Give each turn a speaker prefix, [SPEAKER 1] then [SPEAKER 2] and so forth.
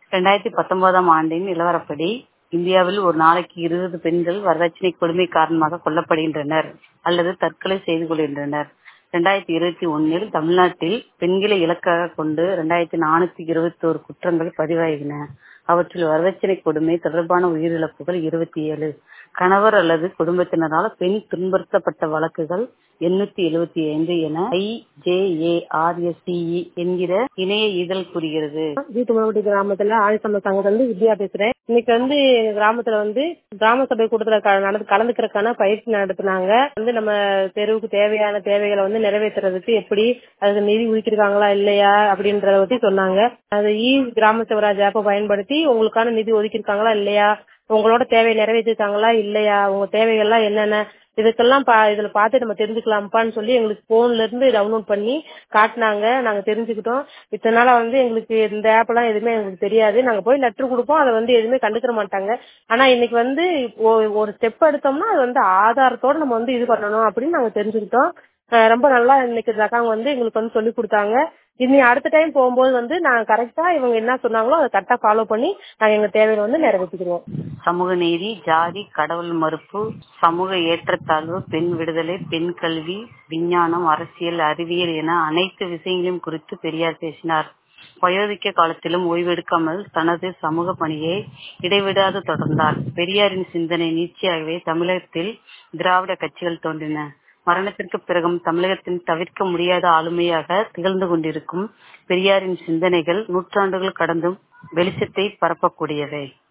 [SPEAKER 1] ரெண்டாயிரத்தி பத்தொன்பதாம் ஆண்டின் நிலவரப்படி இந்தியாவில் ஒரு நாளைக்கு இருபது பெண்கள் வரதட்சணை கொடுமை காரணமாக கொல்லப்படுகின்றனர் அல்லது தற்கொலை செய்து கொள்கின்றனர் ரெண்டாயிரத்தி இருபத்தி ஒன்னில் தமிழ்நாட்டில் பெண்களை இலக்காக கொண்டு ரெண்டாயிரத்தி நானூத்தி இருபத்தி ஒரு குற்றங்கள் பதிவாகின அவற்றில் வரதட்சணை கொடுமை தொடர்பான உயிரிழப்புகள் இருபத்தி ஏழு கணவர் அல்லது குடும்பத்தினரால் பெண் துன்புறுத்தப்பட்ட வழக்குகள் எண்ணூத்தி எழுபத்தி ஐந்து என I J A R S T E என்கிற இணைய இதழ் கூறுகிறது
[SPEAKER 2] வீட்டுமலவட்டி கிராமத்துல ஆதிசம்ம சங்கத்துல இருந்து வித்யா பேசுறேன் இன்னைக்கு வந்து எங்க கிராமத்துல வந்து கிராம சபை கூட்டத்துல க- நடந்து கலந்துக்கிறதுக்கான பயிற்சி நடத்துனாங்க வந்து நம்ம தெருவுக்கு தேவையான தேவைகளை வந்து நிறைவேற்றுறதுக்கு எப்படி அதுக்கு நிதி ஒதுக்கிருக்காங்களா இல்லையா அப்படின்றத பத்தி சொன்னாங்க அது இ கிராம சிவராஜ் ஆப்பை பயன்படுத்தி உங்களுக்கான நிதி ஒதுக்கிருக்காங்களா இல்லையா உங்களோட தேவையை நிறைவேற்றிருக்காங்களா இல்லையா உங்க தேவைகள்லாம் என்னென்ன இதுக்கெல்லாம் பா இதுல பார்த்து நம்ம தெரிஞ்சுக்கலாம்ப்பான்னு சொல்லி எங்களுக்கு போன்ல இருந்து டவுன்லோட் பண்ணி காட்டினாங்க நாங்க தெரிஞ்சுக்கிட்டோம் இத்தனை நாளா வந்து எங்களுக்கு இந்த ஆப் எல்லாம் எதுவுமே எங்களுக்கு தெரியாது நாங்க போய் லெட்டர் கொடுப்போம் அதை வந்து எதுவுமே கண்டுக்கிற மாட்டாங்க ஆனா இன்னைக்கு வந்து ஒ- ஒரு ஸ்டெப் எடுத்தோம்னா அது வந்து ஆதாரத்தோட நம்ம வந்து இது பண்ணணும் அப்படின்னு நாங்க தெரிஞ்சுக்கிட்டோம் அஹ் ரொம்ப நல்லா இன்னைக்கு ரகாங்க வந்து எங்களுக்கு வந்து சொல்லி கொடுத்தாங்க இனி அடுத்த டைம் போகும்போது வந்து நாங்க கரெக்டா இவங்க என்ன சொன்னாங்களோ அதை கரெக்டா ஃபாலோ பண்ணி நாங்க எங்க தேவையை வந்து நிறைவேற்றிக்கிறோம்
[SPEAKER 1] சமூக நீதி ஜாதி கடவுள் மறுப்பு சமூக ஏற்றத்தாழ்வு பெண் விடுதலை பெண் கல்வி விஞ்ஞானம் அரசியல் அறிவியல் என அனைத்து விஷயங்களையும் குறித்து பெரியார் பேசினார் வயோதிக்க காலத்திலும் ஓய்வெடுக்காமல் தனது சமூக பணியை இடைவிடாது தொடர்ந்தார் பெரியாரின் சிந்தனை நீட்சியாகவே தமிழகத்தில் திராவிட கட்சிகள் தோன்றின மரணத்திற்கு பிறகும் தமிழகத்தின் தவிர்க்க முடியாத ஆளுமையாக திகழ்ந்து கொண்டிருக்கும் பெரியாரின் சிந்தனைகள் நூற்றாண்டுகள் கடந்தும் வெளிச்சத்தை பரப்பக்கூடியவை